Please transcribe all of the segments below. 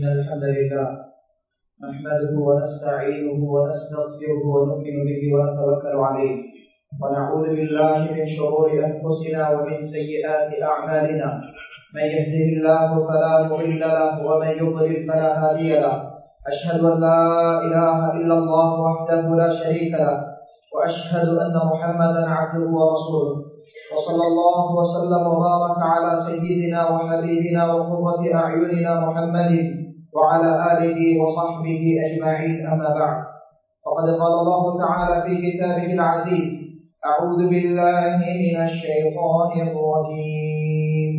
إن الحمد لله نحمده ونستعينه ونستغفره ونؤمن به ونتوكل عليه ونعوذ بالله من شرور أنفسنا ومن سيئات أعمالنا من يهده الله فلا مضل له ومن يضلل فلا هادي له أشهد أن لا إله إلا الله وحده لا شريك له وأشهد أن محمدا عبده ورسوله وصلى الله وسلم وبارك على سيدنا وحبيبنا وقرة أعيننا محمد وعلى آله وصحبه أجمعين أما بعد وقد قال الله تعالى في كتابه العزيز أعوذ بالله من الشيطان الرجيم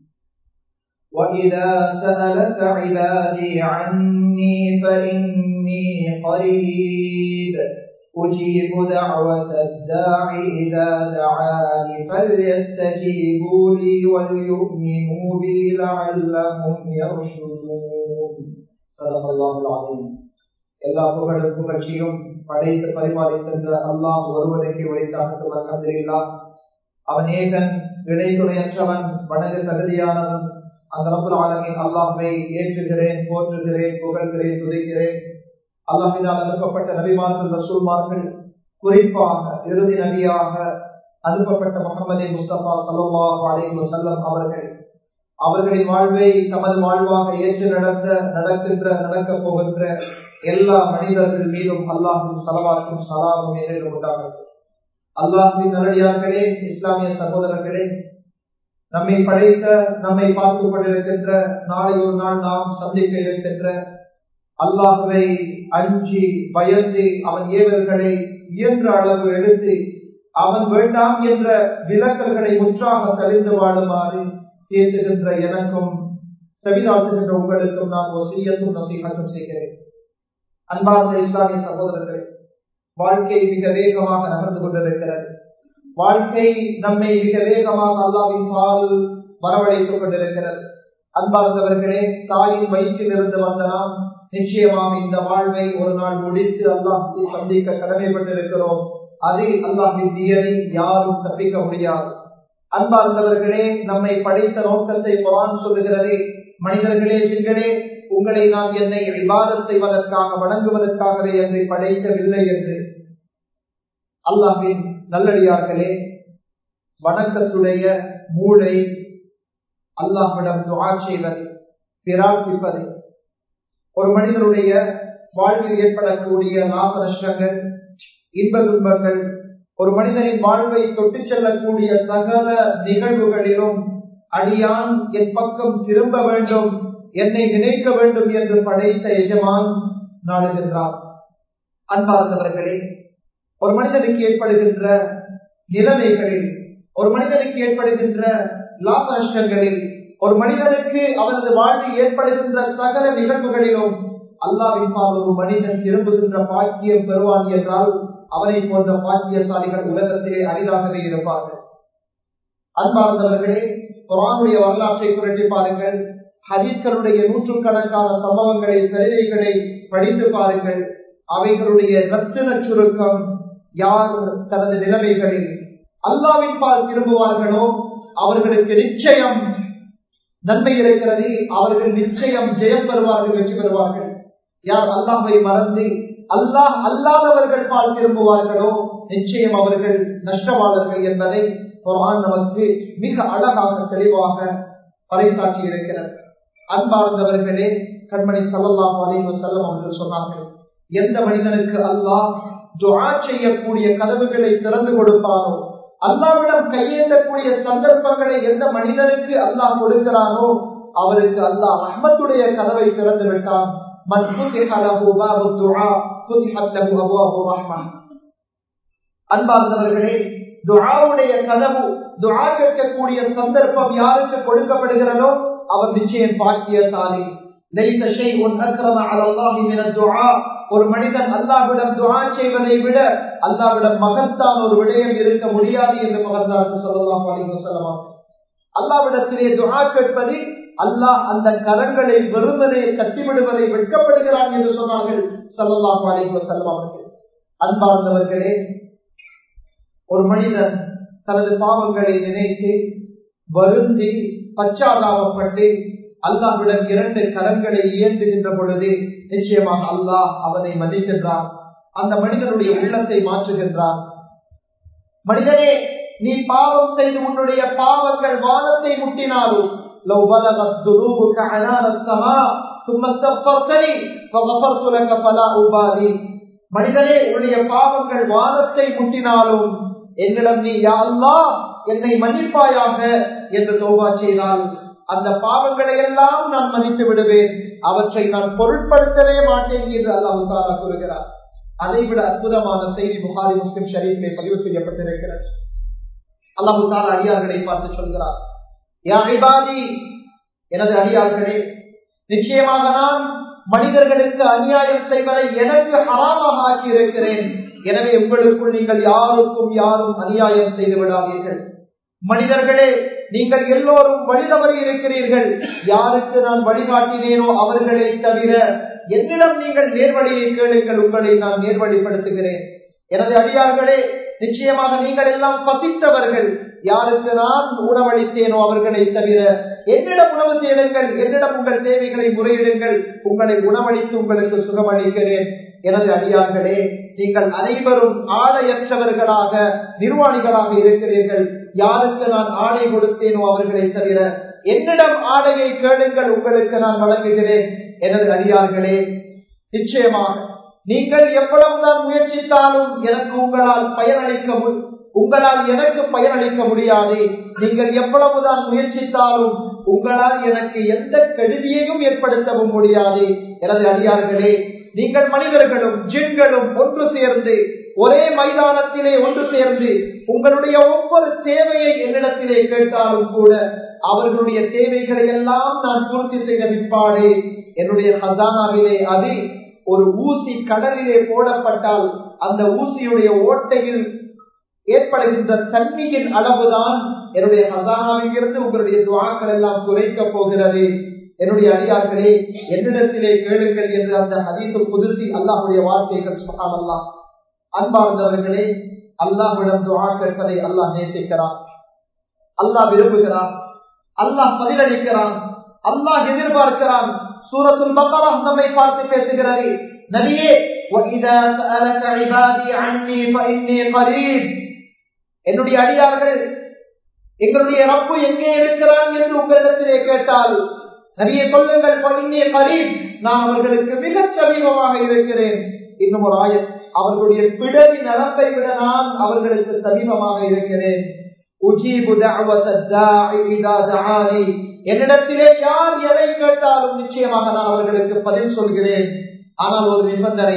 وإذا سألك عبادي عني فإني قريب أجيب دعوة الداع إذا دعاني فليستجيبوا لي وليؤمنوا بي لعلهم يرشدون صدق الله العظيم எல்லா புகழும் புகழ்ச்சியும் படைத்து பரிமாறித்தந்த அல்லாஹ் ஒருவனுக்கு உரைத்தாகட்டும் அல்ஹம்துலில்லா அவன் ஏகன் இடைத்துறையற்றவன் வணங்க தகுதியானவன் அந்த ரபுல் ஆலமின் அல்லாஹை ஏற்றுகிறேன் போற்றுகிறேன் புகழ்கிறேன் துதைக்கிறேன் அல்லாஹினால் அனுப்பப்பட்ட நபிமார்கள் ரசூல்மார்கள் குறிப்பாக இறுதி நபியாக அனுப்பப்பட்ட முகமது முஸ்தபா சல்லாஹ் அலைஹி வசல்லம் அவர்கள் அவர்களின் வாழ்வை தமது வாழ்வாக ஏற்று நடந்த நடக்கின்ற நடக்கப் போகின்ற எல்லா மனிதர்கள் மீதும் அல்லாஹின் சலவாக்கும் சலாமும் என்று உண்டாகும் அல்லாஹின் நல்லடியார்களே இஸ்லாமிய சகோதரர்களே நம்மை படைத்த நம்மை பார்த்து கொண்டிருக்கின்ற நாளை ஒரு நாள் நாம் சந்திக்க இருக்கின்ற அல்லாஹுவை அஞ்சி பயந்து அவன் ஏவல்களை இயன்ற அளவு எடுத்து அவன் வேண்டாம் என்ற விளக்கல்களை முற்றாக தவிர்த்து வாழுமாறு பேசுகின்ற எனக்கும் செவிதாட்டுகின்ற உங்களுக்கும் நான் ஒரு சிறியத்தும் நசீகத்தும் செய்கிறேன் அன்பார்ந்த இஸ்லாமிய சகோதரர்கள் வாழ்க்கை மிக வேகமாக நகர்ந்து கொண்டிருக்கிறது வாழ்க்கை நம்மை மிக வேகமாக அல்லாவின் பால் வரவழைத்துக் கொண்டிருக்கிறது அன்பார்ந்தவர்களே தாயின் வயிற்றில் இருந்து வந்த நாம் நிச்சயமாக இந்த வாழ்வை ஒரு நாள் முடித்து அல்லாஹை சந்திக்க கடமைப்பட்டிருக்கிறோம் அதில் அல்லாஹின் தீயதை யாரும் தப்பிக்க முடியாது அன்பார்ந்தவர்களே நம்மை படைத்த நோக்கத்தை குரான் சொல்லுகிறது மனிதர்களே ஜின்களே உங்களை நான் என்னை விவாதம் செய்வதற்காக வணங்குவதற்காகவே என்னை படைக்கவில்லை என்று அல்லாஹின் நல்லடியார்களே வணக்கத்துடைய மூளை அல்லாஹிடம் துவா செய்வது பிரார்த்திப்பது ஒரு மனிதனுடைய வாழ்வில் ஏற்படக்கூடிய லாப நஷ்டங்கள் இன்ப துன்பங்கள் ஒரு மனிதனின் வாழ்வை தொட்டு செல்லக்கூடிய சகல நிகழ்வுகளிலும் அடியான் என் பக்கம் திரும்ப வேண்டும் என்னை நினைக்க வேண்டும் என்று படைத்த எஜமான் நாடுகின்றார் அன்பார்ந்தவர்களே ஒரு மனிதனுக்கு ஏற்படுகின்ற நிலைமைகளில் ஒரு மனிதனுக்கு ஏற்படுகின்ற லாப நஷ்டங்களில் ஒரு மனிதனுக்கு அவனது வாழ்வில் ஏற்படுகின்ற சகல நிகழ்வுகளிலும் அல்லாவின் பால் ஒரு மனிதன் திரும்புகின்ற பாக்கியம் பெறுவான் என்றால் அவனை போன்ற பாக்கியசாலிகள் உலகத்திலே அரிதாகவே இருப்பார்கள் அன்பார்ந்தவர்களே குரானுடைய வரலாற்றை புரட்டி பாருங்கள் ஹதீஸ்களுடைய நூற்றுக்கணக்கான சம்பவங்களை சரிதைகளை படித்து பாருங்கள் அவைகளுடைய ரத்தின சுருக்கம் யார் தனது நிலைமைகளில் அல்லாவின் பால் திரும்புவார்களோ அவர்களுக்கு நிச்சயம் நன்மை இருக்கிறது அவர்கள் நிச்சயம் ஜெயம் பெறுவார்கள் வெற்றி பெறுவார்கள் யார் அல்லாஹை மறந்து அல்லாஹ் அல்லாதவர்கள் பால் திரும்புவார்களோ நிச்சயம் அவர்கள் நஷ்டவாளர்கள் என்பதை குரான் நமக்கு மிக அழகாக தெளிவாக பறைசாற்றி இருக்கிறது அன்பார்ந்தவர்களே கண்மணி சல்லல்லாஹ் அலைஹி செல்லம் அவர்கள் சொன்னார்கள் எந்த மனிதனுக்கு அல்லாஹ் துஆ செய்யக்கூடிய கதவுகளை திறந்து கொடுப்பாரோ அல்லாவிடம் கையேந்தக்கூடிய சந்தர்ப்பங்களை எந்த மனிதனுக்கு அல்லாஹ் கொடுக்கிறானோ அவருக்கு அல்லாஹ் ரஹ்மத்துடைய கதவை திறந்து விட்டான் அன்பார்ந்தவர்களே துஆவுடைய கதவு துஆ கேட்கக்கூடிய சந்தர்ப்பம் யாருக்கு கொடுக்கப்படுகிறதோ அவர் நிச்சயம் பாக்கியசாலி லைஸ ஷைஉன் அக்ரம அலா அல்லாஹி மின துஆ ஒரு மனிதன் அல்லாஹ்விடம் துஆ செய்வதை விட அல்லாஹ்விடம் மகத்தான ஒரு விடயம் இருக்க முடியாது என்று மகத்தாருக்கு ஸல்லல்லாஹு அலைஹி வஸல்லம் அல்லாஹ்விடத்திலே துஆ கேட்பது அல்லாஹ் அந்த கரங்களை வெறுமனே தட்டிவிடுவதை வெட்கப்படுகிறான் என்று சொன்னார்கள் ஸல்லல்லாஹு அலைஹி வஸல்லம் அவர்கள் அன்பார்ந்தவர்களே ஒரு மனிதன் தனது பாவங்களை நினைத்து வருந்தி பச்சாதாபப்பட்டு அல்லாஹ்விடம் இரண்டு கரங்களை ஏந்துகின்ற பொழுது நிச்சயமாக அல்லாஹ் அவனை மன்னிக்கின்றான் அந்த மனிதனுடைய உள்ளத்தை மாற்றுகின்றான் மனிதனே நீ பாவம் செய்து உன்னுடைய பாவங்கள் வானத்தை முட்டினாலும் لو بلغت ذنوبك عنان السماء ثم استغفرتني فغفرت لك فلا أبالي மனிதனே உன்னுடைய பாவங்கள் வானத்தை முட்டினாலும் என்னிடம் நீ யா அல்லாஹ் என்னை மன்னிப்பாயாக என்று தோபா செய்தால் அந்த பாவங்களை எல்லாம் நான் மன்னித்து விடுவேன் அவற்றை நான் பொருட்படுத்தவே மாட்டேன் என்று அல்லாஹு தாரா கூறுகிறார் அதைவிட அற்புதமான செய்தி புகாரி முஸ்லிம் ஷரீஃபிலே பதிவு செய்யப்பட்டிருக்கிறது அல்லாஹு தாரா அடியார்களை பார்த்து சொல்கிறார் யா இபாதி எனது அடியார்களே நிச்சயமாக நான் மனிதர்களுக்கு அநியாயம் செய்வதை எனக்கு ஹராமாக ஆக்கி இருக்கிறேன் எனவே உங்களுக்குள் நீங்கள் யாருக்கும் யாரும் அநியாயம் செய்து விடாதீர்கள் மனிதர்களே நீங்கள் எல்லோரும் வழிதவறி இருக்கிறீர்கள் யாருக்கு நான் வழிகாட்டினேனோ அவர்களை தவிர என்னிடம் நீங்கள் நேர்வழியை கேளுங்கள் உங்களை நான் நேர்வழிப்படுத்துகிறேன் எனது அடியார்களே நிச்சயமாக நீங்கள் எல்லாம் பசித்தவர்கள் யாருக்கு நான் உணவளித்தேனோ அவர்களை தவிர என்னிடம் உணவு தேடுங்கள் என்னிடம் உங்கள் தேவைகளை முறையிடுங்கள் உங்களை உணவளித்து உங்களுக்கு சுகமளிக்கிறேன் எனது அடியார்களே நீங்கள் அனைவரும் ஆடையற்றவர்களாக நிர்வாணிகளாக இருக்கிறீர்கள் யாருக்கு நான் ஆடை கொடுத்தேனோ அவர்களை தவிர என்னிடம் ஆடையை கேளுங்கள் உங்களுக்கு நான் வழங்குகிறேன் எனது அடியார்களே நிச்சயமாக நீங்கள் எவ்வளவுதான் முயற்சித்தாலும் எனக்கு உங்களால் பயனளிக்க உங்களால் எனக்கு பயனளிக்க முடியாது நீங்கள் எவ்வளவுதான் முயற்சித்தாலும் உங்களால் எனக்கு எந்த கெடுதியையும் ஏற்படுத்தவும் முடியாது எனது அடியார்களே நீங்கள் மனிதர்களும் ஜின்களும் ஒன்று சேர்ந்து ஒரே மைதானத்திலே ஒன்று சேர்ந்து உங்களுடைய ஒவ்வொரு தேவையை என்னிடத்திலே கேட்டாலும் கூட அவர்களுடைய தேவைகளை எல்லாம் நான் பூர்த்தி செய்த பிற்பாடு என்னுடைய ஹசானாவிலே அது ஒரு ஊசி கடலிலே போடப்பட்டால் அந்த ஊசியுடைய ஓட்டையில் ஏற்படுகின்ற தண்ணியின் அளவுதான் என்னுடைய ஹசானாவில் இருந்து உங்களுடைய துவாக்கள் எல்லாம் குறைக்க போகிறது என்னுடைய அடியார்களே என்னிடத்திலே கேளுங்கள் என்று அந்த ஹதீசு புதுசி அல்லாஹுடைய வார்த்தைகள் சொன்னாமல்லாம் அன்பார்ந்தவர்களே அல்லாஹ்விடம் துவா கேட்பதை அல்லாஹ் நேசிக்கிறான் அல்லாஹ் விரும்புகிறான் அல்லாஹ் பதிலளிக்கிறான் அல்லாஹ் எதிர்பார்க்கிறான் சூரத்துல் பக்கரா நம்மை பார்த்து பேசுகிறது நபியே وَإِذَا سَأَلَكَ عِبَادِي عَنِّي فَإِنِّي قَرِيبٌ என்னுடைய அடியார்கள் எங்களுடைய ரப்பு எங்கே இருக்கிறான் என்று உங்களிடத்திலே கேட்டால் நபியை சொல்லுங்கள் பணியே கரீப் நான் அவர்களுக்கு மிக சமீபமாக இருக்கிறேன் இன்னும் ஒரு ஆயத் அவர்களுடைய பிடரி நரம்பை விட நான் அவர்களுக்கு சமீபமாக இருக்கிறேன் என்னிடத்திலே யார் எதை கேட்டாலும் நிச்சயமாக நான் அவர்களுக்கு பதில் சொல்கிறேன் ஆனால் ஒரு நிபந்தனை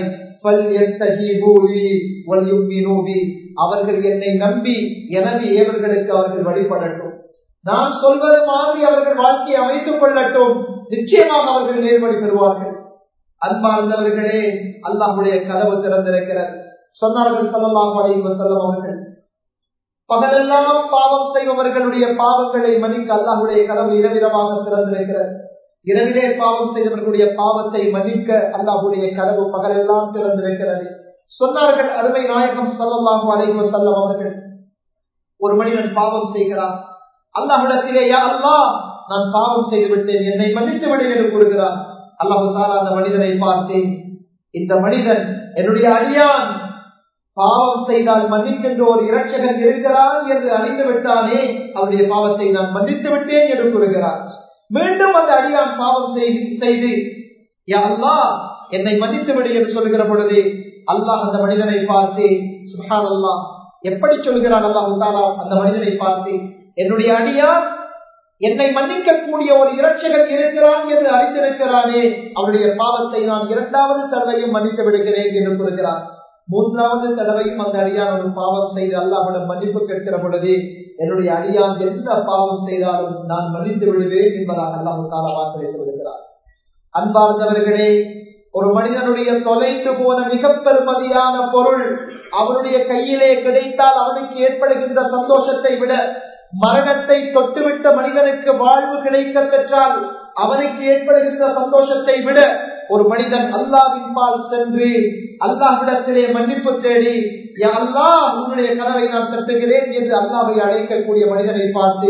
அவர்கள் என்னை நம்பி எனது ஏவர்களுக்கு அவர்கள் வழிபடட்டும் நான் சொல்வது மாதிரி அவர்கள் வாழ்க்கையை அமைத்துக் கொள்ளட்டும் நிச்சயமாக அவர்கள் நேர்வழி பெறுவார்கள் அன்பார்ந்தவர்களே அல்லாஹுடைய கதவு திறந்திருக்கிறது சொன்னார்கள் சொல்லலாம் அலைவ செல்லம் அவர்கள் பகலெல்லாம் பாவம் செய்பவர்களுடைய பாவங்களை மன்னிக்க அல்லாஹுடைய கதவு இரவிரமாக திறந்திருக்கிறது இரவிலே பாவம் செய்தவர்களுடைய பாவத்தை மன்னிக்க அல்லாஹுடைய கதவு பகலெல்லாம் திறந்திருக்கிறது சொன்னார்கள் அருமை நாயகம் சொல்லலாம் அலைவ செல்லம் அவர்கள் ஒரு மனிதன் பாவம் செய்கிறான் அல்லாஹிடத்திலே யா அல்லா நான் பாவம் செய்து விட்டேன் என்னை மன்னித்து விடு என்று கூறுகிறான் அல்லாஹு தாலா அந்த மனிதனை பார்த்தேன் இந்த மனிதன் என்னுடைய அடியான் பாவம் செய்தால் மன்னிக்கின்ற ஒரு இரட்சகன் இருக்கிறான் என்று அறிந்து விட்டானே அவருடைய பாவத்தை நான் மன்னித்து விட்டேன் என்று கூறுகிறார் மீண்டும் அந்த அடியான் பாவம் செய்து யா அல்லா என்னை மன்னித்து விடு என்று சொல்லுகிற பொழுது அல்லாஹ் அந்த மனிதனை பார்த்து சுஹான் அல்லாஹ் எப்படி சொல்கிறான் அல்லாஹ் தாலா அந்த மனிதனை பார்த்து என்னுடைய அடியான் என்னை மன்னிக்கக்கூடிய ஒரு இரட்சகன் இருக்கிறான் என்று அறிந்திருக்கிறானே அவருடைய பாவத்தை நான் இரண்டாவது தடவையும் மன்னித்து விடுகிறேன் என்று கூறுகிறார் மூன்றாவது தடவையும் அந்த அடியான் ஒரு பாவம் செய்து அல்லாஹிடம் மன்னிப்பு கேட்கிற பொழுது என்னுடைய அடியான் எந்த பாவம் செய்தாலும் நான் மன்னித்து விடுவேன் என்பதாக அல்லாஹு கால வார்த்தை சொல்கிறார் அன்பார்ந்தவர்களே ஒரு மனிதனுடைய தொலைந்து போன மிக பெருமதியான பொருள் அவனுடைய கையிலே கிடைத்தால் அவனுக்கு ஏற்படுகின்ற சந்தோஷத்தை விட மரணத்தை தொட்டுவிட்ட மனிதனுக்கு வாழ்வு கிடைக்க பெற்றால் அவனுக்கு ஏற்படுகின்ற சந்தோஷத்தை விட ஒரு மனிதன் அல்லாவின் பால் சென்று அல்லாஹிடத்திலே மன்னிப்பு தேடி அல்லா உன்னுடைய கனவை நான் தட்டுகிறேன் என்று அல்லாவை அழைக்கக்கூடிய மனிதனை பார்த்து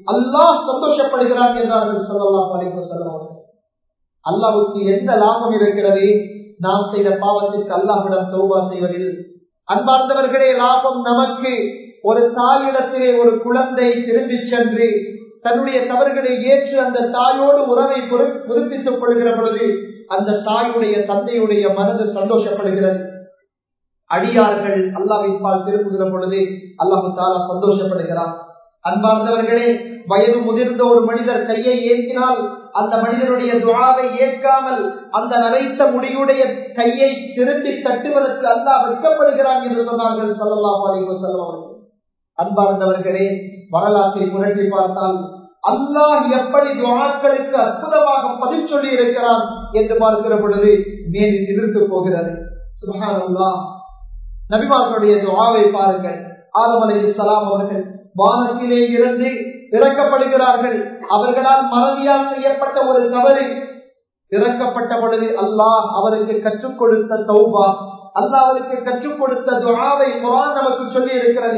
அல்லாஹ் சந்தோஷப்படுகிறான் என்றார்கள் சொல்லலாம் அழைப்பு செல்வார்கள் அல்லாவுக்கு எந்த லாபம் இருக்கிறது நாம் செய்த பாவத்திற்கு அல்லாஹிடம் தௌபா செய்வதில் அன்பார்ந்தவர்களே லாபம் நமக்கு ஒரு தாயிடத்திலே ஒரு குழந்தை திரும்பி சென்று தன்னுடைய தவறுகளை ஏற்று அந்த தாயோடு உறவை புதுப்பித்துக் கொள்கிற பொழுது அந்த தாயுடைய தந்தையுடைய மனது சந்தோஷப்படுகிறது அடியார்கள் அல்லாவின் பால் திரும்புகிற பொழுது அல்லாஹு தாலா சந்தோஷப்படுகிறார் அன்பார்ந்தவர்களே வயது முதிர்ந்த ஒரு மனிதர் கையை ஏற்றினால் அந்த மனிதனுடைய துவாவை ஏற்காமல் அந்த நரைத்த முடியுடைய கையை திரும்பி தட்டுவதற்கு அல்லாஹ் வெட்கப்படுகிறான் என்று சொன்னார்கள் சல்லல்லாஹு அலைஹி வஸல்லம் அவர்கள் அன்பார்ந்தவர்களே வரலாற்றை புரட்டி பார்த்தால் அல்லாஹ் எப்படி துவாக்களுக்கு அற்புதமாக பதில் சொல்லி இருக்கிறான் என்று பார்க்கிற பொழுது மேலில் எதிர்த்து போகிறது சுபஹான் அல்லாஹ் நபிமார்களுடைய துவாவை பாருங்கள் ஆதம் அலி சலாம் அவர்கள் வானத்திலே இருந்து இறக்கப்படுகிறார்கள் அவர்களால் மறதியால் செய்யப்பட்ட ஒரு தவறு இறக்கப்பட்ட பொழுது அல்லாஹ் அவருக்கு கற்றுக் கொடுத்த தௌபா அல்லாஹ் அவருக்கு கற்றுக் கொடுத்த துவாவை குரான் நமக்கு சொல்லி இருக்கிறது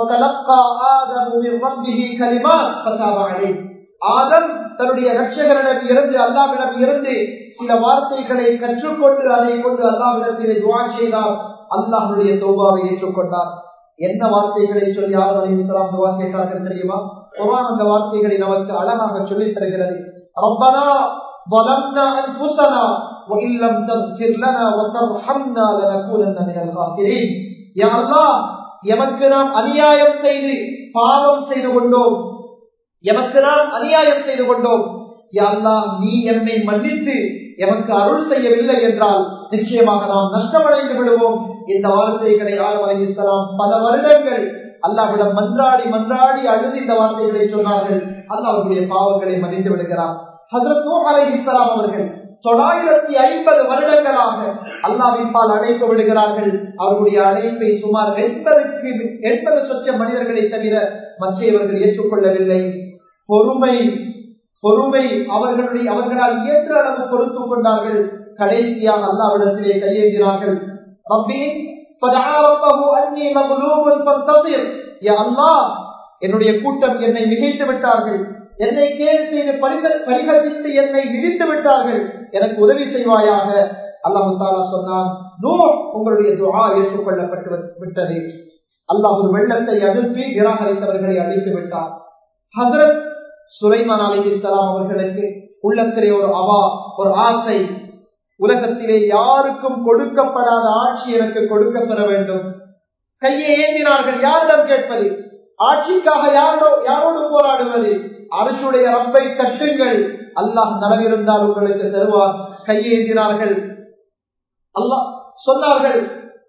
ஆதம் தன்னுடைய ரட்சகரிடம் இருந்து அல்லாவிடம் இருந்து சில வார்த்தைகளை கற்றுக்கொண்டு அதை கொண்டு அல்லாவிடத்திலே துவா செய்தார் அல்லாஹுடைய தௌபாவை ஏற்றுக்கொண்டார் என்ன வார்த்தைகளை சொல்லி ஆதம் அலி இஸ்லாம் துவா கேட்டார்கள் தெரியுமா குரான் அந்த வார்த்தைகளை நமக்கு அழகாக சொல்லித் தருகிறது ரப்பனா ظلمنا أنفسنا وإن لم تغفر لنا وترحمنا لنكونن من الخاسرين يا الله எமக்கு நாம் அநியாயம் செய்து பாவம் செய்து கொண்டோம் எமக்கு நாம் அநியாயம் செய்து கொண்டோம் யாரெல்லாம் நீ என்னை மன்னித்து எமக்கு அருள் செய்யவில்லை என்றால் நிச்சயமாக நாம் நஷ்டமடைந்து விடுவோம் இந்த வார்த்தைகளை ஆலம் அலி இஸ்லாம் பல வருடங்கள் அல்லாவிடம் மன்றாடி மன்றாடி அழுது இந்த வார்த்தைகளை சொன்னார்கள் அல்லாவுடைய பாவங்களை மன்னித்து விடுகிறார் ஹசரத் அலை இஸ்லாம் அவர்கள் தொள்ளாயிரத்தி ஐம்பது வருடங்களாக அல்லாவின்பால் அழைப்பு விடுகிறார்கள் அவருடைய அழைப்பை சுமார் எண்பதுக்கு எண்பது சொச்ச மனிதர்களை தவிர மற்றவர்கள் ஏற்றுக்கொள்ளவில்லை பொறுமை பொறுமை அவர்களுடைய அவர்களால் இயன்ற அளவு பொறுத்துக் கொண்டார்கள் கடைசியாக அல்லாவிடத்திலே கையேந்தினார்கள் என்னுடைய கூட்டம் என்னை மிகைத்து விட்டார்கள் என்னை கேள்வி செய்து பரிகரித்து என்னை விதித்து விட்டார்கள் எனக்கு உதவி செய்வாயாக அல்லாஹு தாலா சொன்னான் நூ உங்களுடைய துவா ஏற்றுக்கொள்ளப்பட்டு விட்டது அல்லாஹ் ஒரு வெள்ளத்தை அனுப்பி நிராகரித்தவர்களை அழித்து விட்டார் ஹசரத் சுலைமான் அலி இஸ்லாம் அவர்களுக்கு உள்ளத்திலே ஒரு அவா ஒரு ஆசை உலகத்திலே யாருக்கும் கொடுக்கப்படாத ஆட்சி எனக்கு கொடுக்கப்பெற வேண்டும் கையை ஏந்தினார்கள் யாரிடம் கேட்பது ஆட்சிக்காக யாரோ யாரோடு போராடுவது அரசுடைய ரப்பை தட்டுங்கள் அல்லாஹ் நலவிருந்தால் உங்களுக்கு தருவார் கையேந்தினார்கள் அல்லாஹ் சொன்னார்கள்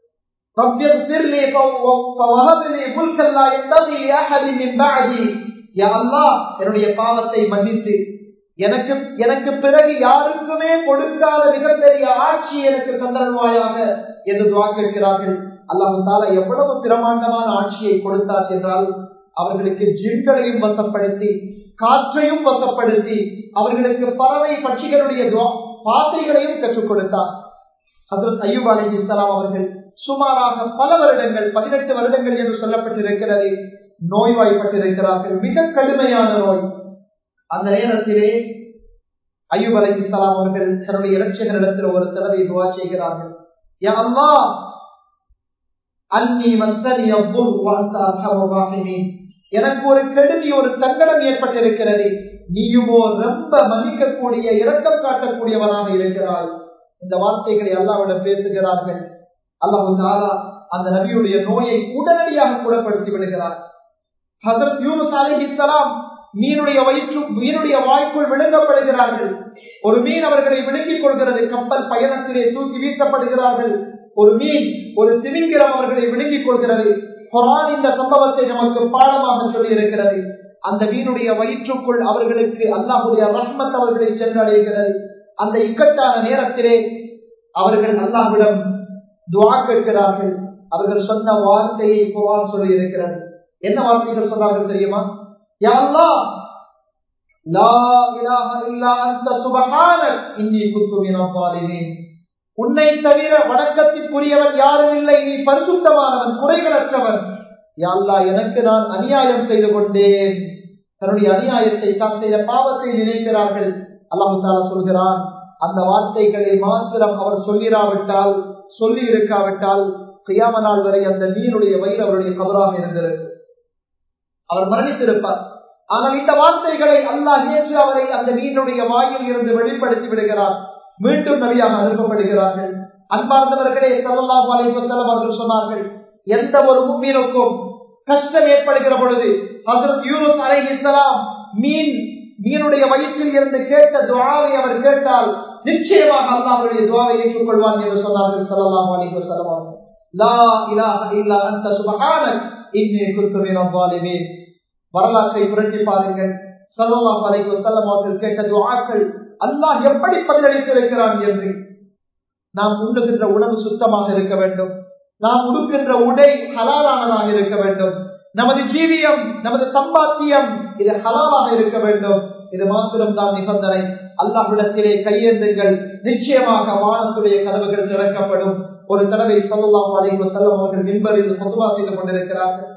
என்னுடைய பாவத்தை மன்னித்து எனக்கு எனக்கு பிறகு யாருக்குமே கொடுக்காத மிகப்பெரிய ஆட்சி எனக்கு தந்தருவாயாக என்று வாக்களிக்கிறார்கள் அல்லாஹு தாலா எவ்வளவு பிரமாண்டமான ஆட்சியை கொடுத்தார் என்றால் அவர்களுக்கு ஜின்களையும் வசப்படுத்தி காற்றையும் வசப்படுத்தி அவர்களுக்கு பறவை பட்சிகளுடைய பாசைகளையும் கற்றுக் கொடுத்தார் ஹசரத் ஐயூப் அலி இஸ்லாம் அவர்கள் சுமாராக பல வருடங்கள் பதினெட்டு வருடங்கள் என்று சொல்லப்பட்டிருக்கிறது நோய்வாய்ப்பட்டிருக்கிறார்கள் மிக கடுமையான நோய் அந்த நேரத்திலே ஐயூப் அலி இஸ்லாம் அவர்கள் தன்னுடைய இலட்சகரிடத்தில் ஒரு தடவை துவா செய்கிறார்கள் அம்மா அன்னி மசனி எனக்கு ஒரு கெடுதி ஒரு சங்கடம் ஏற்பட்டிருக்கிறது நீயுமோ ரொம்ப மன்னிக்கக்கூடிய இரக்கம் காட்டக்கூடியவராக இருக்கிறாய் இந்த வார்த்தைகளை அல்லாவிடம் பேசுகிறார்கள் அல்லாஹு அந்த நபியுடைய நோயை உடனடியாக குணப்படுத்தி விடுகிறார் ஹசரத் யூனுஸ் அலிஹிஸ்லாம் மீனுடைய வயிற்று மீனுடைய வாய்க்குள் விழுங்கப்படுகிறார்கள் ஒரு மீன் அவர்களை விழுங்கிக் கொள்கிறது கப்பல் பயணத்திலே தூக்கி வீசப்படுகிறார்கள் ஒரு மீன் ஒரு திமிங்கிரம் அவர்களை விழுங்கிக் கொள்கிறது குரான் இந்த சம்பவத்தை நமக்கு பாடமாக சொல்லி இருக்கிறது அந்த மீனுடைய வயிற்றுக்குள் அவர்களுக்கு அல்லாஹுடைய ரஹ்மத் அவர்களை சென்றடைகிறது அந்த இக்கட்டான நேரத்திலே அவர்கள் அல்லாஹ்விடம் துவா கேட்கிறார்கள் அவர்கள் சொன்ன வார்த்தையை குரான் சொல்லி இருக்கிறது என்ன வார்த்தைகள் சொன்னார்கள் தெரியுமா யா அல்லாஹ் லா இலாஹ இல்லா அன்த சுப்ஹானக் இன்னி குன்து மினல் ஸாலிமீன் உன்னை தவிர வணக்கத்திற்குரியவன் யாரும் இல்லை நீ பரிசுத்தமானவன் குறைகளற்றவன் யா அல்லாஹ் எனக்கு நான் அநியாயம் செய்து கொண்டேன் தன்னுடைய அநியாயத்தை தாம் செய்த பாவத்தை நினைக்கிறார்கள் அல்லாஹு தாலா சொல்கிறான் அந்த வார்த்தைகளை மாத்திரம் அவர் சொல்லிராவிட்டால் சொல்லி இருக்காவிட்டால் கியாம நாள் வரை அந்த மீனுடைய வயிறு அவருடைய கபராக இருந்திருக்கு அவர் மரணித்திருப்பார் ஆனால் இந்த வார்த்தைகளை அல்லாஹ் ஏற்று அவரை அந்த மீனுடைய வாயில் இருந்து வெளிப்படுத்தி விடுகிறார் மீண்டும் நபியாக அனுப்பப்படுகிறார்கள் அன்பார்ந்தவர்களே சல்லாஹ் அலைவசல்லம் அவர்கள் சொன்னார்கள் எந்த ஒரு மீனுக்கும் கஷ்டம் ஏற்படுகிற பொழுது ஹசரத் யூனுஸ் அலை இஸ்லாம் மீன் மீனுடைய வயிற்றில் இருந்து கேட்ட துவாவை அவர் கேட்டால் நிச்சயமாக அல்லாஹ் அவருடைய துவாவை ஏற்றுக்கொள்வான் என்று சொன்னார்கள் சல்லாஹ் அலைவசல்லம் அவர்கள் லா இலாஹ இல்லா அன்த சுபஹானக் இன்னி குன்து மினல் ஸாலிமீன் வரலாற்றை புரட்டி பாருங்கள் சல்லல்லாஹு அலைஹி வஸல்லம் அவர்கள் கேட்ட துஆக்கள் அல்லாஹ் எப்படி பதிலளித்திருக்கிறான் என்று நாம் உண்ணுகின்ற உணவு சுத்தமாக இருக்க வேண்டும் நாம் உடுக்கின்ற உடை ஹலாலானதாக இருக்க வேண்டும் நமது ஜீவியம் நமது சம்பாத்தியம் இது ஹலாலாக இருக்க வேண்டும் இது மாத்திரம் தான் நிபந்தனை அல்லாஹ்விடத்திலே கையேந்துங்கள் நிச்சயமாக வானத்துடைய கதவுகள் திறக்கப்படும் ஒரு தடவை சொல்லலாம் அலைவ செல்லம் அவர்கள் மின்பரில் பொதுவா செய்து கொண்டிருக்கிறார்கள்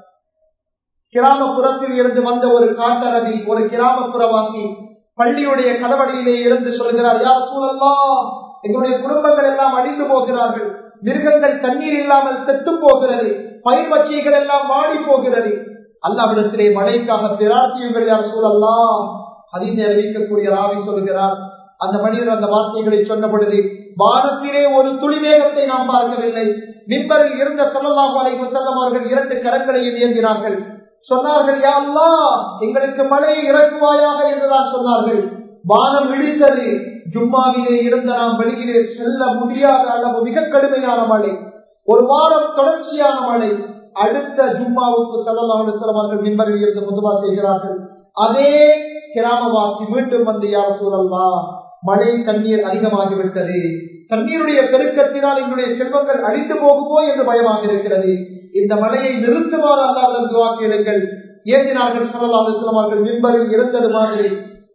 கிராமப்புறத்தில் இருந்து வந்த ஒரு காட்டரவி ஒரு கிராமப்புறவாசி பள்ளியுடைய கதவடியிலே இருந்து சொல்கிறார் யார் சூழல்லா எங்களுடைய குடும்பங்கள் எல்லாம் அழிந்து போகிறார்கள் மிருகங்கள் தண்ணீர் இல்லாமல் செத்து போகிறது பயிர்பட்சிகள் எல்லாம் வாடி போகிறது அல்லாவிடத்திலே மழைக்காக பிரார்த்தியுங்கள் யார் சூழல்லா அதினை அறிவிக்கக்கூடிய ராவி சொல்கிறார் அந்த மனிதர் அந்த வார்த்தைகளை சொன்ன பொழுது வானத்திலே ஒரு துளி மேகத்தை நாம் பார்க்கவில்லை மின்பரில் இருந்த செல்லலாம் அலைவு செல்லம் அவர்கள் இரண்டு கரங்களையும் இயங்கினார்கள் சொன்னார்கள் யா அல்லா எங்களுக்கு மழையை இறக்குவாயாக என்றுதான் சொன்னார்கள் வானம் இடித்தது ஜும்மாவிலே இருந்த நாம் வெளியிலே செல்ல முடியாத அளவு மிக கடுமையான மழை ஒரு வாரம் தொடர்ச்சியான மழை அடுத்த ஜும்மாவுக்கு செல்லலாம் அவர்கள் மின்பரில் இருந்து முதுவா செய்கிறார்கள் அதே கிராமவாசி மீண்டும் வந்து யார் சூழல்லா மழை தண்ணீர் அதிகமாகிவிட்டது தண்ணீருடைய பெருக்கத்தினால் எங்களுடைய செல்வங்கள் அழிந்து போகுமோ என்று பயமாக இருக்கிறது இந்த மழையை நிறுத்துமாறு அல்லாவிடம் துவா கேளுங்கள் ஏற்றினார்கள் சொல்லலாம் அவர்கள் மின்பரில் இருந்தது மாதிரி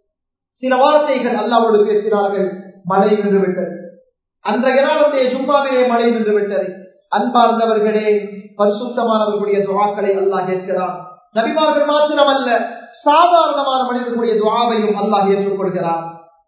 சில வார்த்தைகள் அல்லாவோடு பேசினார்கள் மழை நின்று விட்டது அன்றைய நாளத்தைய சும்மாவிலே மழை நின்று விட்டது அன்பார்ந்தவர்களே பரிசுத்தமானவர்களுடைய துவாக்களை அல்லாஹ் கேட்கிறார் நபிமார்கள் மாத்திரமல்ல சாதாரணமான மனிதர்களுடைய துவாவையும் அல்லாஹ் ஏற்றுக்கொள்கிறார்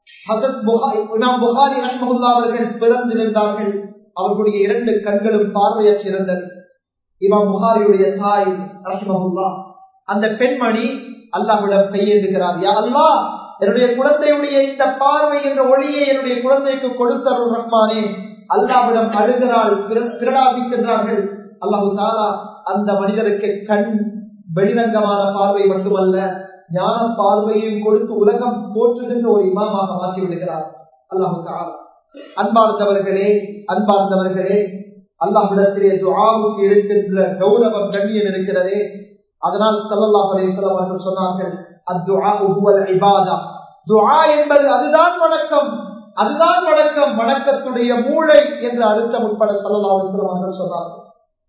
அவர்கள் பிறந்திருந்தார்கள் அவர்களுடைய இரண்டு கண்களும் பார்வையற்றிருந்தது இமாம் புகாரியுடைய தாய் ரஹ்மஹுல்லா அந்த பெண்மணி அல்லாஹ்விடம் கையேந்துகிறார் யா அல்லா என்னுடைய குழந்தையுடைய இந்த பார்வை என்ற ஒளியை என்னுடைய குழந்தைக்கு கொடுத்தருள் ரஹ்மானே அல்லாஹ்விடம் அழுகிறாள் பிரலாபிக்கின்றார்கள் அல்லாஹு தாலா அந்த மனிதருக்கு கண் வெளிரங்கமான பார்வை மட்டுமல்ல ஞான பார்வையும் கொடுத்து உலகம் போற்றுகின்ற ஒரு இமாமாக மாற்றி விடுகிறார் அல்லாஹு தாலா அன்பார்ந்தவர்களே அன்பார்ந்தவர்களே அல்லாஹ்விடத்திலே துஆவுக்கு இருக்கின்ற கௌரவம் கண்ணியம் இருக்கிறதே அதனால் ஸல்லல்லாஹு அலைஹி வஸல்லம் அவர்கள் சொன்னார்கள் அத்துஆ ஹுவல் இபாதா துஆ என்பது அதுதான் வணக்கம் அதுதான் வணக்கம் வணக்கத்துடைய மூளை என்று அர்த்தம் உட்பட ஸல்லல்லாஹு அலைஹி வஸல்லம் அவர்கள் சொன்னார்கள்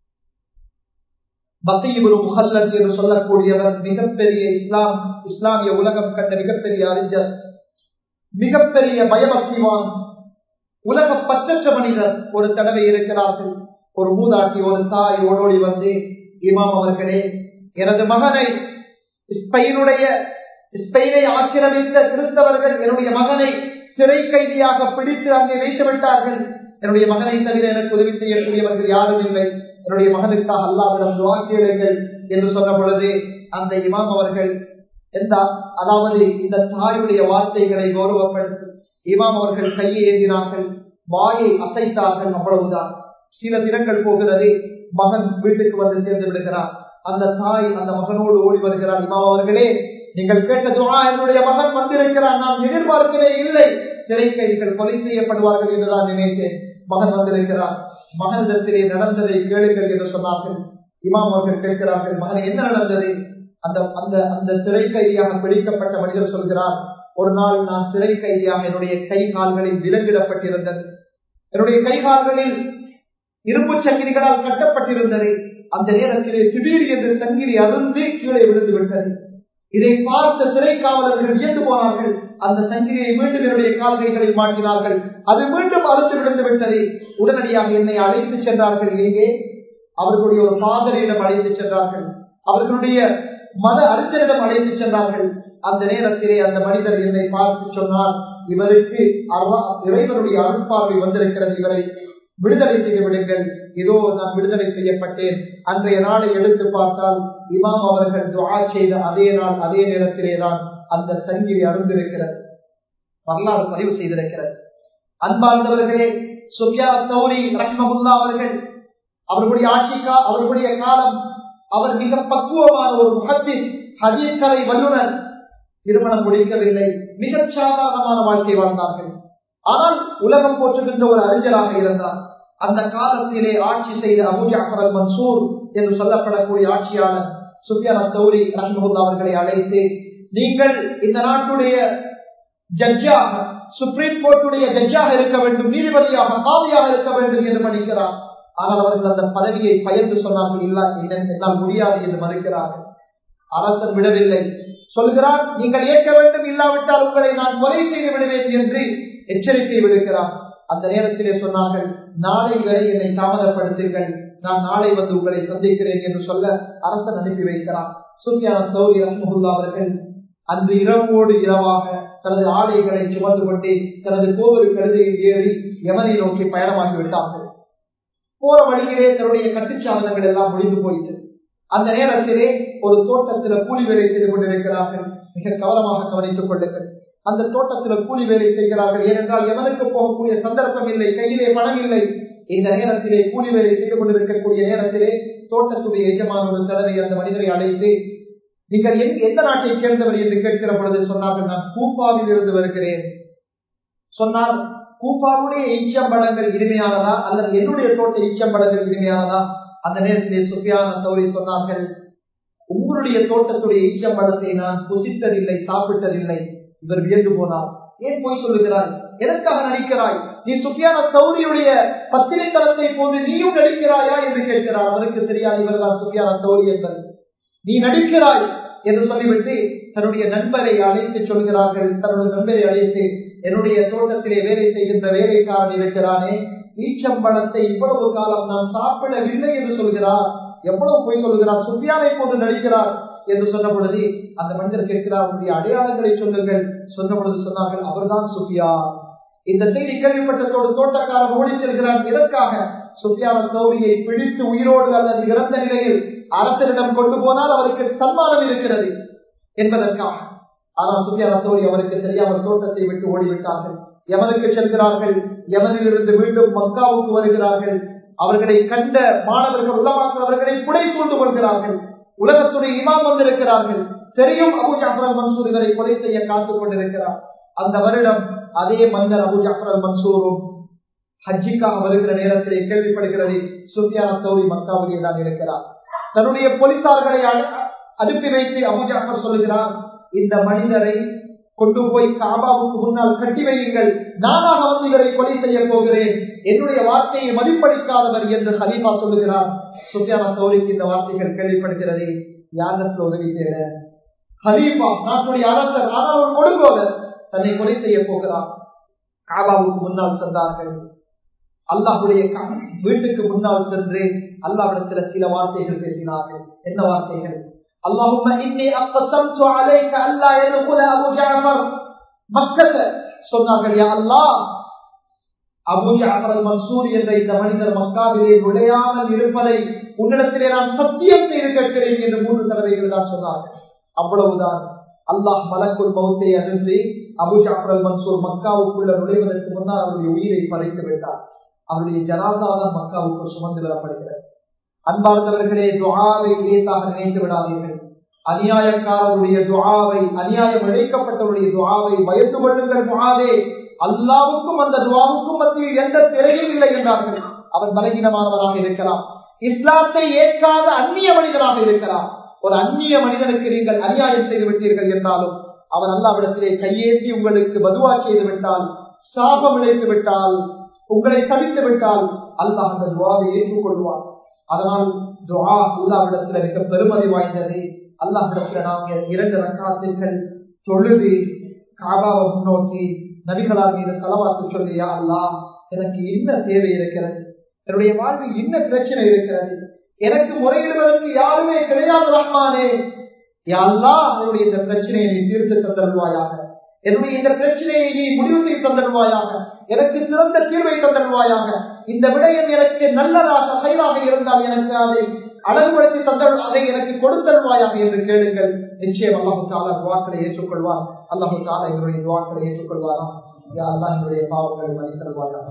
பத்தீபுரு முஹல்லத் என்று சொல்லக்கூடியவர் மிகப்பெரிய இஸ்லாம் இஸ்லாமிய உலகம் கண்ட மிகப்பெரிய அறிஞர் மிகப்பெரிய பயபக்திவான் உலக பற்றற்ற மனிதர் ஒரு தடவை இருக்கிறார்கள் ஒரு மூதாட்டி ஒரு தாய் ஓடோடி வந்து இமாம் அவர்களே எனது மகனை ஸ்பெயினுடைய ஸ்பெயினை ஆக்கிரமித்த கிறிஸ்தவர்கள் என்னுடைய மகனை சிறை கைதியாக பிடித்து அங்கே வைத்து விட்டார்கள் என்னுடைய மகனை தவிர எனக்கு உதவி செய்யக்கூடியவர்கள் யாரும் இல்லை என்னுடைய மகனுக்காக அல்லாவிடம் துவாக்கிடுங்கள் என்று சொன்ன பொழுது அந்த இமாம் அவர்கள் எந்த அதாவது இந்த தாயுடைய வார்த்தைகளை கௌரவப்படுத்தி இமாம் அவர்கள் கையை ஏந்தினார்கள் வாயை அசைத்தார்கள் அவ்வளவுதான் சில தினங்கள் போகிறது மகன் வீட்டுக்கு வந்து சேர்ந்து விடுகிறார் அந்த தாய் அந்த மகனோடு ஓடி வருகிறார் இமாம் அவர்களே நீங்கள் கேட்ட துவா என்னுடைய மகன் வந்திருக்கிறார் நான் எதிர்பார்க்கவே இல்லை சிறை கைதிகள் கொலை செய்யப்படுவார்கள் என்றுதான் நினைத்தேன் மகன் வந்திருக்கிறார் மகனிடத்திலே நடந்ததை கேளுங்கள் என்று சொன்னார்கள் இமாம் அவர்கள் கேட்கிறார்கள் மகன் என்ன நடந்தது அந்த அந்த அந்த சிறை கைதியாக பிடிக்கப்பட்ட மனிதர் சொல்கிறார் ஒரு நாள் நான் சிறை கைதியாக என்னுடைய கை கால்களில் விலங்கிடப்பட்டிருந்தது என்னுடைய கை கால்களில் இரும்பு சங்கிலிகளால் கட்டப்பட்டிருந்தது அந்த நேரத்திலே திடீர் என்று சங்கிலி அருந்து கீழே விழுந்து விட்டது இதை பார்த்த சிறை காவலர்கள் வியந்து போனார்கள் அந்த சங்கிலியை மீண்டும் என்னுடைய கால்கைகளில் மாட்டினார்கள் அது மீண்டும் அறுத்து விழுந்து விட்டது உடனடியாக என்னை அழைத்து சென்றார்கள் எங்கே அவர்களுடைய ஒரு பாதரையிடம் அழைத்து சென்றார்கள் அவர்களுடைய மத அறிஞரிடம் அழைத்து சென்றார்கள் அந்த நேரத்திலே அந்த மனிதர் என்னை பார்த்து சொன்னார் இவருக்கு இறைவனுடைய அருட்பார்வை வந்திருக்கிறது இவரை விடுதலை செய்து விடுங்கள் இதோ நான் விடுதலை செய்யப்பட்டேன் அன்றைய நாளை எடுத்து பார்த்தால் இமாம் அவர்கள் துவா செய்த அதே நாள் அதே நேரத்திலே தான் அந்த சங்கிலி அருந்திருக்கிறது வரலாறு பதிவு செய்திருக்கிறது அன்பார்ந்தவர்களே சுபியா சௌரி ரஹ்மகுல்லா அவர்கள் அவர்களுடைய ஆட்சிக்கா அவர்களுடைய காலம் அவர் மிக பக்குவமான ஒரு முகத்தில் ஹதீஸ்கலை வல்லுநர் திருமணம் முடிக்கவில்லை மிகச் சாதாரணமான வாழ்க்கை வாழ்ந்தார்கள் ஆனால் உலகம் போற்றுகின்ற ஒரு அறிஞராக இருந்தார் அந்த காலத்திலே ஆட்சி செய்த அபு ஜாஃபர் அல் மன்சூர் என்று சொல்லப்படக்கூடிய ஆட்சியாளர் சுஃபியான தௌரி ரஹ்மகுல்லா அவர்களை அழைத்து நீங்கள் இந்த நாட்டுடைய ஜட்ஜாக சுப்ரீம் கோர்ட்டுடைய ஜட்ஜாக இருக்க வேண்டும் நீதிபதியாக காவியாக இருக்க வேண்டும் என்று மன்னிக்கிறார் ஆனால் அவர்கள் அந்த பதவியை பயந்து சொன்னார்கள் இல்ல என்னால் முடியாது என்று மறுக்கிறார்கள் அரசன் விடவில்லை சொல்கிறார் நீங்கள் ஏற்க வேண்டும் இல்லாவிட்டால் உங்களை நான் கொலை செய்து விடுவேன் என்று எச்சரிக்கை விடுக்கிறார் அந்த நேரத்திலே சொன்னார்கள் நாளை வரை என்னை தாமதப்படுத்துங்கள் நான் நாளை வந்து உங்களை சந்திக்கிறேன் என்று சொல்ல அரசன் அனுப்பி வைக்கிறார் சுஃபியான சௌரி ரஹ்மஹுல்லா அவர்கள் அன்று இரவோடு இரவாக தனது ஆடைகளை சுமந்து கொண்டே தனது கோவில் கழுதையில் ஏறி யமனை நோக்கி பயணமாகி விட்டார்கள் போற வழியிலே தன்னுடைய கட்டுச்சாதனங்கள் எல்லாம் முடிந்து போயிற்று அந்த நேரத்திலே ஒரு தோட்டத்தில கூலி வேலை செய்து கொண்டிருக்கிறார்கள் மிக கவனமாக கவனித்துக் கொள்ளுங்கள் அந்த தோட்டத்தில கூலி வேலை செய்கிறார்கள் ஏனென்றால் எவனுக்கு போகக்கூடிய சந்தர்ப்பம் இல்லை கையிலே பணம் இல்லை இந்த நேரத்திலே கூலி வேலை செய்து கொண்டிருக்கக்கூடிய நேரத்திலே தோட்டத்துடைய எஜமான ஒரு தடவை அந்த மனிதரை அழைத்து நீங்கள் எந்த நாட்டை சேர்ந்தவர் என்று கேட்கிற பொழுது சொன்னார்கள் நான் கூப்பாவில் இருந்து வருகிறேன் சொன்னார் கூப்பாவுடைய ஈச்சம்பழங்கள் இனிமையானதா அல்லது என்னுடைய தோட்ட ஈச்சம்பழங்கள் இனிமையானதா அந்த நேரத்திலே சுஃபியான தோழி சொன்னார்கள் உங்களுடைய தோட்டத்துடைய ஈச்சம்பழத்தை நான் புசித்ததில்லை சாப்பிட்டதில்லை இவர் வியந்து போனார் ஏன் போய் சொல்லுகிறாய் எதற்காக நடிக்கிறாய் நீ சுஃபியான தௌரியுடைய பத்திரை தளத்தை போன்று நீயும் நடிக்கிறாயா என்று கேட்கிறார் அவருக்கு தெரியாது இவர்தான் சுஃபியான தௌரி என்பது நீ நடிக்கிறாய் என்று சொல்லிவிட்டு தன்னுடைய நண்பரை அழைத்து சொல்கிறார்கள் தன்னுடைய நண்பரை அழைத்து என்னுடைய தோட்டத்திலே வேலை செய்கின்ற வேலைக்காரன் இருக்கிறானே ஈச்சம்பழத்தை இவ்வளவு காலம் நான் சாப்பிடவில்லை என்று சொல்கிறார் எவ்வளவு போய் சொல்கிறார் சுத்தியானை போன்று நடிக்கிறார் என்று சொன்ன பொழுது அந்த மனிதர் கேட்கிறார் அவருடைய அடையாளங்களை சொல்லுங்கள் சொன்ன பொழுது சொன்னார்கள் அவர்தான் சுஃபியா இந்த செய்தி கேள்விப்பட்டதோடு தோட்டக்காரர் ஓடி செல்கிறான் எதற்காக சுஃபியான சௌரியை பிடித்து உயிரோடு அல்லது இறந்த நிலையில் அரசரிடம் கொண்டு போனால் அவருக்கு சன்மானம் இருக்கிறது என்பதற்காக ஆனால் சுஃபியான சௌரி அவருக்கு தெரியாமல் தோட்டத்தை விட்டு ஓடிவிட்டார்கள் எவனுக்கு செல்கிறார்கள் எவனிலிருந்து மீண்டும் மக்காவுக்கு வருகிறார்கள் அவர்களை கண்ட மாணவர்கள் உலமாக்கள் அவர்களை புடை சூழ்ந்து கொள்கிறார்கள் உலகத்துடைய இமாம் வந்திருக்கிறார்கள் தெரியும் அபு ஜாஃபர் மன்சூர் இவரை கொலை செய்ய காத்துக் கொண்டிருக்கிறார் அந்த வருடம் அதே மன்னர் அபு ஜாஃபர் மன்சூரும் ஹஜ்ஜிக்காக வருகிற நேரத்திலே கேள்விப்படுகிறது சுஃபியான தௌரி மக்காவிலே தான் இருக்கிறார் தன்னுடைய போலீசார்களை அனுப்பி வைத்து அபு ஜாஃபர் சொல்லுகிறார் இந்த மனிதரை கொண்டு போய் காபாவுக்கு முன்னால் கட்டி வையுங்கள் நானாக வந்து இவரை கொலை செய்ய போகிறேன் என்னுடைய வார்த்தையை மதிப்பளிக்காதவர் என்று ஹலீஃபா சொல்லுகிறார் சுத்தியான தௌரிக்கு இந்த வார்த்தைகள் கேள்விப்படுகிறது யாருக்கு உதவி தேட ஹலீஃபா நாட்டுடைய அரசர் ஆனால் ஒரு கொடுங்கோவர் தன்னை கொலை செய்ய போகிறார் காபாவுக்கு முன்னால் சென்றார்கள் அல்லாஹுடைய வீட்டுக்கு முன்னால் சென்று அல்லாவிடத்தில் சில வார்த்தைகள் பேசினார்கள் என்ன வார்த்தைகள் اللهم إني أقسمت عليك ألا يدخل أبو جعفر مكة சொன்னார்கள் யா அல்லாஹ் அபு ஜாஃபர் மன்சூர் என்ற இந்த மனிதர் மக்காவிலே நுழையாமல் இருப்பதை உன்னிடத்திலே நான் சத்தியம் செய்து கேட்கிறேன் என்று மூன்று தடவைகள் தான் சொன்னார்கள் அவ்வளவுதான் அல்லாஹ் மலக்குள் மௌத்தை அகற்றி அபு ஜாஃபர் மன்சூர் மக்காவுக்குள்ள நுழைவதற்கு முன்னால் அவருடைய உயிரை பறித்து விட்டார் அவருடைய ஜனாதா தான் மக்காவுக்கு சுமந்து வரப்படுகிறது அன்பார்ந்தவர்களே துவாவை லேசாக நினைத்து விடாதீர்கள் அநியாயக்காரருடைய துவாவை அநியாயம் இழைக்கப்பட்டவருடைய துவாவை பயந்து கொள்ளுங்கள் துவாவே அல்லாவுக்கும் அந்த துவாவுக்கும் மத்தியில் எந்த திரையும் இல்லை என்றார்கள் அவன் பலகீனமானவராக இருக்கிறார் இஸ்லாத்தை ஏற்காத அந்நிய மனிதனாக இருக்கிறார் ஒரு அந்நிய மனிதனுக்கு நீங்கள் அநியாயம் செய்து விட்டீர்கள் என்றாலும் அவன் அல்லாவிடத்திலே கையேந்தி உங்களுக்கு பதுவா செய்து விட்டால் சாபம் இழைத்து விட்டால் உங்களை சபித்து விட்டால் அல்லாஹ் அந்த துவாவை ஏற்றுக்கொள்வார் அதனால் துவா அல்லாவிடத்துல மிக பெருமதி வாய்ந்தது அல்லாஹிடத்துல நாங்க இரண்டு ரக்காத்துக்கள் தொழுது காபாவை முன்னோக்கி நபிகளால் மீது செலவாக்கு சொல்லியா அல்லா எனக்கு என்ன தேவை இருக்கிறது என்னுடைய வாழ்வில் என்ன பிரச்சனை இருக்கிறது எனக்கு முறையிடுவதற்கு யாருமே கிடையாது ரஹ்மானே யாழ்லா என்னுடைய இந்த பிரச்சனையை நீ தீர்த்து தந்தருவாயாக என்னுடைய இந்த பிரச்சனையை நீ முடிவு செய்து தந்தருவாயாக எனக்கு சிறந்த தீர்வை தந்தருவாயாக இந்த விடயம் எனக்கு நல்லதாக கைதாக இருந்தால் எனக்கு அதை அழகுபடுத்தி தந்தல் அதை எனக்கு கொடுத்தருவாயாக என்று கேளுங்கள் நிச்சயம் அல்லாஹு தாலா துவாக்களை ஏற்றுக்கொள்வார் அல்லாஹு தாலா என்னுடைய துவாக்களை ஏற்றுக்கொள்வாரா யாரெல்லாம் என்னுடைய பாவங்களை மன்னித்தருவாயாக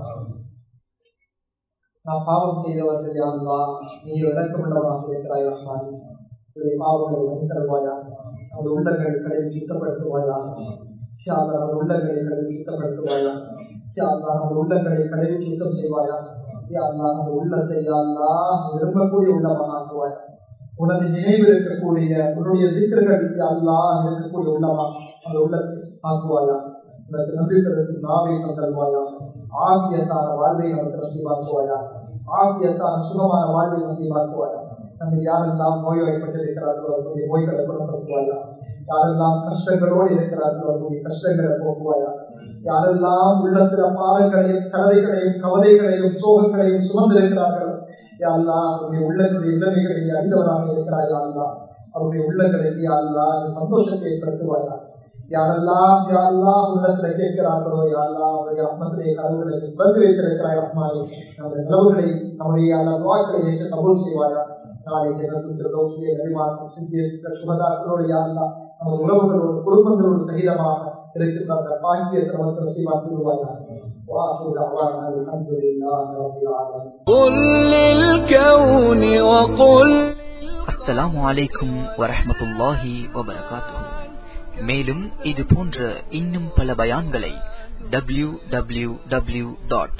நான் பாவம் செய்தவர்கள் யாருலா நீ இறக்கமுள்ளவராக இருக்கிறாய் ரஹ்மான் என்னுடைய பாவங்களை மன்னித்தருவாயா அந்த உள்ளங்களை கடலில் சுத்தப்படுத்துவாயா அந்த உள்ளங்களை கடலில் சுத்தப்படுத்துவாயா அந்த உள்ளங்களை கடலில் சுத்தம் செய்வாயா அந்த உள்ளத்தை யாருலா விரும்பக்கூடிய உள்ளமாக ஆக்குவாயா உனது நினைவு இருக்கக்கூடிய உன்னுடைய சிக்கல்கள் அல்லா இருக்கக்கூடிய உள்ளமா அந்த உள்ளத்தை ஆக்குவாயா உனக்கு நம்பிக்கைக்கு நாவை தந்தல்வாயா ஆகியத்தான வாழ்வை நமக்கு நசீவாக்குவாயா ஆகியத்தான சுகமான வாழ்வை நசீவாக்குவாயா நம்ம யாரெல்லாம் நோய்வாய்ப்பட்டிருக்கிறார்களோ அவர்களுடைய நோய்களை குணப்படுத்துவாயா யாரெல்லாம் கஷ்டங்களோடு இருக்கிறார்களோ அவர்களுடைய கஷ்டங்களை போக்குவாயா யாரெல்லாம் உள்ளத்துல பாவங்களையும் கவலைகளையும் கவலைகளையும் சோகங்களையும் சுமந்திருக்கிறார்களோ யாழ்லா அவருடைய உள்ளங்களுடைய உதவிகளை அறிந்தவராக இருக்கிறாய் யாழ்லா அவருடைய உள்ளங்களுக்கு யாழ்லா சந்தோஷத்தை ஏற்படுத்துவாயா யாரெல்லாம் யாரெல்லாம் உள்ளத்துல கேட்கிறார்களோ யாரெல்லா அவருடைய அம்மத்துடைய கனவுகளை திறந்து வைத்திருக்கிறாய் ரஹ்மானே நம்முடைய கனவுகளை நம்முடைய அந்த துவாக்களை ஏற்று கபூல் செய்வாயா நாளை ஜனத்திற்கு நபிமார்கள் சிந்திய சுகதாக்களோடு யாரெல்லா நமது உறவுகளோடு குடும்பங்களோடு சகிதமாக இருக்கின்ற அந்த பாக்கியத்தை நமக்கு நசீவாக்கிடுவாயா واخر دعوانا الحمد لله رب العالمين قل للكون وقل அஸ்ஸலாமு அலைக்கும் வரஹ்மத்துல்லாஹி வபரகாத்துஹு மேலும் இது போன்ற இன்னும் பல பயான்களை டபிள்யூ டபிள்யூ டபிள்யூ டாட்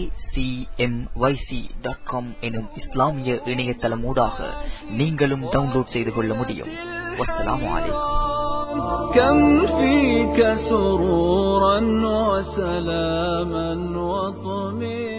எனும் இஸ்லாமிய இணையதளமூடாக நீங்களும் டவுன்லோட் செய்து கொள்ள முடியும் வஸ்ஸலாமு அலைக்கும் كم فيك سرورا وسلاما وطمئنا